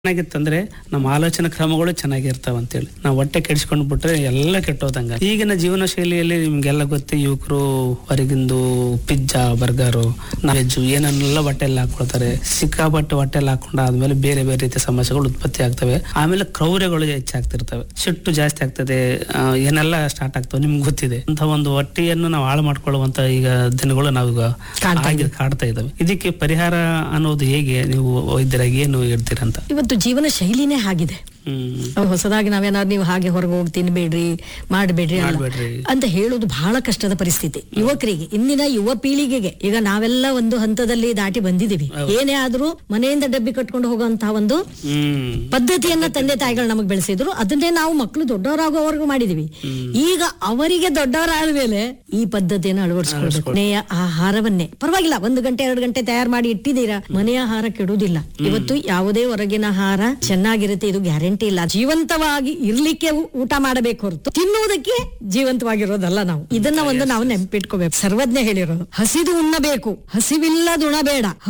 ಚೆನ್ನಾಗಿತ್ತಂದ್ರೆ ನಮ್ಮ ಆಲೋಚನಾ ಕ್ರಮಗಳು ಚೆನ್ನಾಗಿರ್ತಾವ ಅಂತೇಳಿ ನಾವು ಹೊಟ್ಟೆ ಕೆಡಿಸ್ಕೊಂಡು ಬಿಟ್ರೆ ಎಲ್ಲ ಕೆಟ್ಟೋದಂಗ ಈಗಿನ ಜೀವನ ಶೈಲಿಯಲ್ಲಿ ನಿಮ್ಗೆಲ್ಲ ಗೊತ್ತೇ ಯುವಕರು ಹೊರಗಿಂದು ಪಿಜ್ಜಾ ಬರ್ಗರು ವೆಜ್ ಏನನ್ನೆಲ್ಲ ಹೊಟ್ಟೆಲ್ಲಿ ಹಾಕೊಳ್ತಾರೆ ಸಿಕ್ಕಾಪಟ್ಟೆ ಹೊಟ್ಟೆಲ್ಲಿ ಹಾಕೊಂಡು ಆದ್ಮೇಲೆ ಬೇರೆ ಬೇರೆ ರೀತಿಯ ಸಮಸ್ಯೆಗಳು ಉತ್ಪತ್ತಿ ಆಗ್ತವೆ ಆಮೇಲೆ ಕ್ರೌರ್ಯಗಳು ಹೆಚ್ಚಾಗ್ತಿರ್ತವೆ ಸಿಟ್ಟು ಜಾಸ್ತಿ ಆಗ್ತದೆ ಆ, ಏನೆಲ್ಲ ಸ್ಟಾರ್ಟ್ ಆಗ್ತವೆ ನಿಮ್ಗೆ ಗೊತ್ತಿದೆ ಅಂತ ಒಂದು ಹೊಟ್ಟೆಯನ್ನು ನಾವು ಹಾಳು ಮಾಡ್ಕೊಳ್ಳುವಂತ ಈಗ ದಿನಗಳು ನಾವೀಗ ಕಾಣ್ತಾ ಆಗಿ ಕಾಡ್ತಾ ಇದ್ದಾವೆ ಇದಕ್ಕೆ ಪರಿಹಾರ ಅನ್ನೋದು ಹೇಗೆ ನೀವು ವೈದ್ಯರಾಗಿ ಏನು ಹೇಳ್ತೀರಂತ ಇವತ್ತು ಜೀವನ ಶೈಲಿನೇ ಆಗಿದೆ ಹ್ಮ್ ಹೊಸದಾಗಿ ನಾವೇನಾದ್ರು ನೀವು ಹಾಗೆ ಹೊರಗೆ ಹೋಗಿ ತಿನ್ಬೇಡ್ರಿ ಮಾಡಬೇಡ್ರಿ ಅಲ್ಲ ಮಾಡ್ಬೇಡ್ರಿ. ಅಂತ ಹೇಳೋದು ಬಹಳ ಕಷ್ಟದ ಪರಿಸ್ಥಿತಿ ಯುವಕರಿಗೆ ಇಂದಿನ ಯುವ ಪೀಳಿಗೆಗೆ ಈಗ ನಾವೆಲ್ಲ ಒಂದು ಹಂತದಲ್ಲಿ ದಾಟಿ ಬಂದಿದ್ದೀವಿ ಏನೇ ಆದ್ರೂ ಮನೆಯಿಂದ ಡಬ್ಬಿ ಕಟ್ಕೊಂಡು ಹೋಗುವಂತಹ ಒಂದು ಹ್ಮ್ ಪದ್ಧತಿಯನ್ನ ತಂದೆ ತಾಯಿಗಳು ನಮಗೆ ಬೆಳೆಸಿದ್ರು ಅದನ್ನೇ ನಾವು ಮಕ್ಕಳು ದೊಡ್ಡವರಾಗೋವರೆಗೂ ಮಾಡಿದೀವಿ ಈಗ ಅವರಿಗೆ ದೊಡ್ಡವರಾದ ಮೇಲೆ ಈ ಪದ್ಧತಿಯನ್ನು ಅಳವಡಿಸ್ಕೊಳ್ಬೇಕು ಮನೆಯ ಆಹಾರವನ್ನೇ ಪರವಾಗಿಲ್ಲ ಒಂದು ಗಂಟೆ ಎರಡು ಗಂಟೆ ತಯಾರು ಮಾಡಿ ಇಟ್ಟಿದ್ದೀರಾ ಮನೆಯ ಆಹಾರ ಕೆಡುವುದಿಲ್ಲ ಇವತ್ತು ಯಾವುದೇ ಹೊರಗಿನ ಆಹಾರ ಚೆನ್ನಾಗಿರುತ್ತೆ ಇದು ಗ್ಯಾರಂಟಿ ಇಲ್ಲ ಜೀವಂತವಾಗಿ ಇರ್ಲಿಕ್ಕೆ ಊ- ಊಟ ಮಾಡಬೇಕು ಹೊರತು ತಿನ್ನುವುದಕ್ಕೆ ಜೀವಂತವಾಗಿರೋದಲ್ಲ ನಾವು ಇದನ್ನ ಒಂದು ನಾವು ನೆನಪಿಟ್ಕೋಬೇಕು ಸರ್ವಜ್ಞ ಹೇಳಿರೋದು ಹಸಿದು ಉಣ್ಣಬೇಕು ಹಸಿವಿಲ್ಲದುಣಬೇಡ